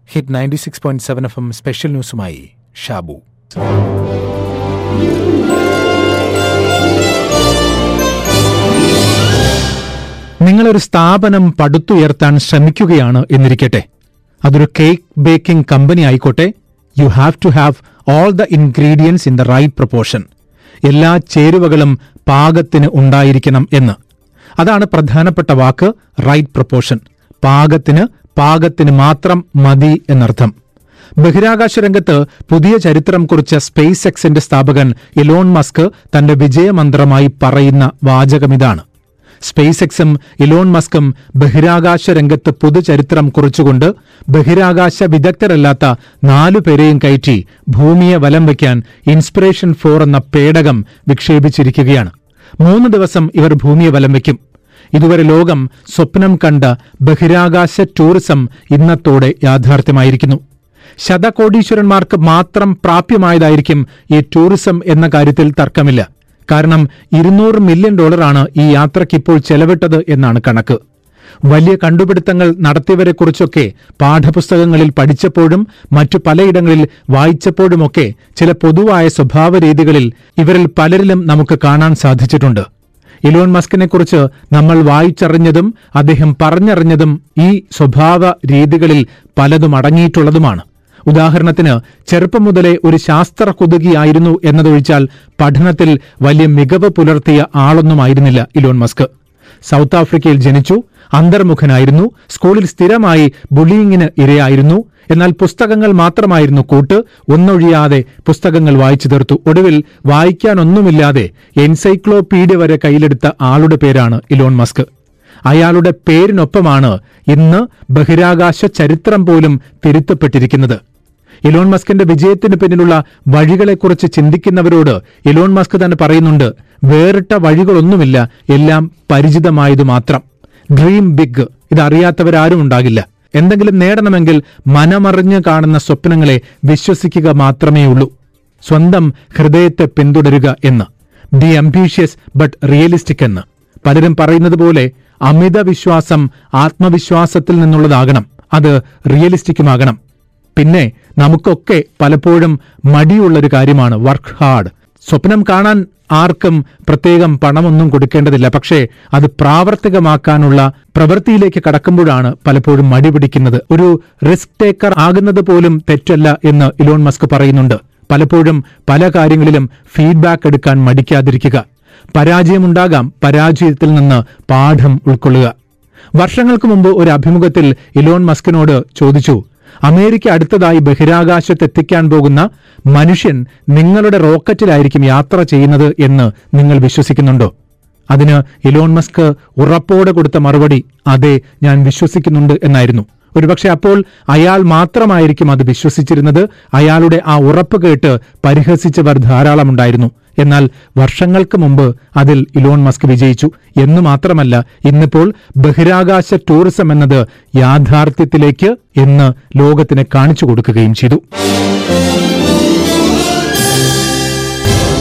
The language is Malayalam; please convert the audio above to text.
hit ninety six point seven F M special ന്യൂസുമായി ഷാബു നിങ്ങളൊരു സ്ഥാപനം പടുത്തുയർത്താൻ ശ്രമിക്കുകയാണ് എന്നിരിക്കട്ടെ അതൊരു കേക്ക് ബേക്കിംഗ് കമ്പനി ആയിക്കോട്ടെ you have to have all the ingredients in the right proportion എല്ലാ ചേരുവകളും പാകത്തിന് ഉണ്ടായിരിക്കണം എന്ന് അതാണ് പ്രധാനപ്പെട്ട വാക്ക് റൈറ്റ് പ്രൊപ്പോർഷൻ പാകത്തിന് പാകത്തിന് മാത്രം മതി എന്നർത്ഥം ബഹിരാകാശ രംഗത്ത് പുതിയ ചരിത്രം കുറിച്ച സ്പേസ് എക്സിന്റെ സ്ഥാപകൻ ഇലോൺ മസ്ക് തന്റെ വിജയമന്ത്രമായി പറയുന്ന വാചകമിതാണ് സ്പേസ് എക്സും ഇലോൺ മസ്കും ബഹിരാകാശ രംഗത്ത് പുതുചരിത്രം കുറിച്ചുകൊണ്ട് ബഹിരാകാശ വിദഗ്ധരല്ലാത്ത നാലു പേരെയും കയറ്റി ഭൂമിയെ വലം വയ്ക്കാൻ ഇൻസ്പിറേഷൻ ഫോർ എന്ന പേടകം വിക്ഷേപിച്ചിരിക്കുകയാണ് മൂന്ന് ദിവസം ഇവർ ഭൂമിയെ വലം വയ്ക്കും ഇതുവരെ ലോകം സ്വപ്നം കണ്ട ബഹിരാകാശ ടൂറിസം ഇന്നത്തോടെ യാഥാർത്ഥ്യമായിരിക്കുന്നു ശതകോടീശ്വരന്മാർക്ക് മാത്രം പ്രാപ്യമായതായിരിക്കും ഈ ടൂറിസം എന്ന കാര്യത്തിൽ തർക്കമില്ല കാരണം ഇരുന്നൂറ് മില്യൺ ഡോളറാണ് ഈ യാത്രയ്ക്ക് ഇപ്പോൾ ചെലവിട്ടത് എന്നാണ് കണക്ക് വലിയ കണ്ടുപിടുത്തങ്ങൾ നടത്തിയവരെക്കുറിച്ചൊക്കെ പാഠപുസ്തകങ്ങളിൽ പഠിച്ചപ്പോഴും മറ്റു പലയിടങ്ങളിൽ വായിച്ചപ്പോഴുമൊക്കെ ചില പൊതുവായ സ്വഭാവ രീതികളിൽ ഇവരിൽ പലരിലും നമുക്ക് കാണാൻ സാധിച്ചിട്ടുണ്ട് ഇലോൺ മസ്കിനെക്കുറിച്ച് നമ്മൾ വായിച്ചറിഞ്ഞതും അദ്ദേഹം പറഞ്ഞറിഞ്ഞതും ഈ സ്വഭാവ രീതികളിൽ പലതും അടങ്ങിയിട്ടുള്ളതുമാണ് ഉദാഹരണത്തിന് ചെറുപ്പം മുതലേ ഒരു ശാസ്ത്ര കുതുകിയായിരുന്നു എന്നതൊഴിച്ചാൽ പഠനത്തിൽ വലിയ മികവ് പുലർത്തിയ ആളൊന്നുമായിരുന്നില്ല ഇലോൺ മസ്ക് സൗത്ത് ആഫ്രിക്കയിൽ ജനിച്ചു അന്തർമുഖനായിരുന്നു സ്കൂളിൽ സ്ഥിരമായി ബുള്ളിയിങ്ങിന് ഇരയായിരുന്നു എന്നാൽ പുസ്തകങ്ങൾ മാത്രമായിരുന്നു കൂട്ട് ഒന്നൊഴിയാതെ പുസ്തകങ്ങൾ വായിച്ചു തീർത്തു ഒടുവിൽ വായിക്കാനൊന്നുമില്ലാതെ എൻസൈക്ലോപീഡിയ വരെ കയ്യിലെടുത്ത ആളുടെ പേരാണ് ഇലോൺ മസ്ക് അയാളുടെ പേരിനൊപ്പമാണ് ഇന്ന് ബഹിരാകാശ ചരിത്രം പോലും തിരുത്തപ്പെട്ടിരിക്കുന്നത് ഇലോൺ മസ്കിന്റെ വിജയത്തിന് പിന്നിലുള്ള വഴികളെക്കുറിച്ച് ചിന്തിക്കുന്നവരോട് ഇലോൺ മസ്ക് തന്നെ പറയുന്നുണ്ട് വേറിട്ട വഴികളൊന്നുമില്ല എല്ലാം പരിചിതമായതു മാത്രം ഡ്രീം ബിഗ് ഇതറിയാത്തവരാരും ഉണ്ടാകില്ല എന്തെങ്കിലും നേടണമെങ്കിൽ മനമറിഞ്ഞ് കാണുന്ന സ്വപ്നങ്ങളെ വിശ്വസിക്കുക മാത്രമേ ഉള്ളൂ സ്വന്തം ഹൃദയത്തെ പിന്തുടരുക എന്ന് ബി അംബീഷ്യസ് ബട്ട് റിയലിസ്റ്റിക് എന്ന് പലരും പറയുന്നത് പോലെ അമിത വിശ്വാസം ആത്മവിശ്വാസത്തിൽ നിന്നുള്ളതാകണം അത് റിയലിസ്റ്റിക്കുമാകണം പിന്നെ നമുക്കൊക്കെ പലപ്പോഴും മടിയുള്ളൊരു കാര്യമാണ് വർക്ക് ഹാർഡ് സ്വപ്നം കാണാൻ ആർക്കും പ്രത്യേകം പണമൊന്നും കൊടുക്കേണ്ടതില്ല പക്ഷേ അത് പ്രാവർത്തികമാക്കാനുള്ള പ്രവൃത്തിയിലേക്ക് കടക്കുമ്പോഴാണ് പലപ്പോഴും മടി പിടിക്കുന്നത് ഒരു റിസ്ക് ടേക്കർ ആകുന്നത് പോലും തെറ്റല്ല എന്ന് ഇലോൺ മസ്ക് പറയുന്നുണ്ട് പലപ്പോഴും പല കാര്യങ്ങളിലും ഫീഡ്ബാക്ക് എടുക്കാൻ മടിക്കാതിരിക്കുക പരാജയമുണ്ടാകാം പരാജയത്തിൽ നിന്ന് പാഠം ഉൾക്കൊള്ളുക വർഷങ്ങൾക്ക് മുമ്പ് ഒരു അഭിമുഖത്തിൽ ഇലോൺ മസ്കിനോട് ചോദിച്ചു അമേരിക്ക അടുത്തതായി ബഹിരാകാശത്തെത്തിക്കാൻ പോകുന്ന മനുഷ്യൻ നിങ്ങളുടെ റോക്കറ്റിലായിരിക്കും യാത്ര ചെയ്യുന്നത് എന്ന് നിങ്ങൾ വിശ്വസിക്കുന്നുണ്ടോ അതിന് ഇലോൺ മസ്ക് ഉറപ്പോടെ കൊടുത്ത മറുപടി അതെ ഞാൻ വിശ്വസിക്കുന്നുണ്ട് എന്നായിരുന്നു ഒരുപക്ഷെ അപ്പോൾ അയാൾ മാത്രമായിരിക്കും അത് വിശ്വസിച്ചിരുന്നത് അയാളുടെ ആ ഉറപ്പ് കേട്ട് പരിഹസിച്ചവർ ധാരാളമുണ്ടായിരുന്നു എന്നാൽ വർഷങ്ങൾക്ക് മുമ്പ് അതിൽ ഇലോൺ മസ്ക് വിജയിച്ചു എന്നു മാത്രമല്ല ഇന്നിപ്പോൾ ബഹിരാകാശ ടൂറിസം എന്നത് യാഥാർത്ഥ്യത്തിലേക്ക് എന്ന് ലോകത്തിന് കാണിച്ചു കൊടുക്കുകയും ചെയ്തു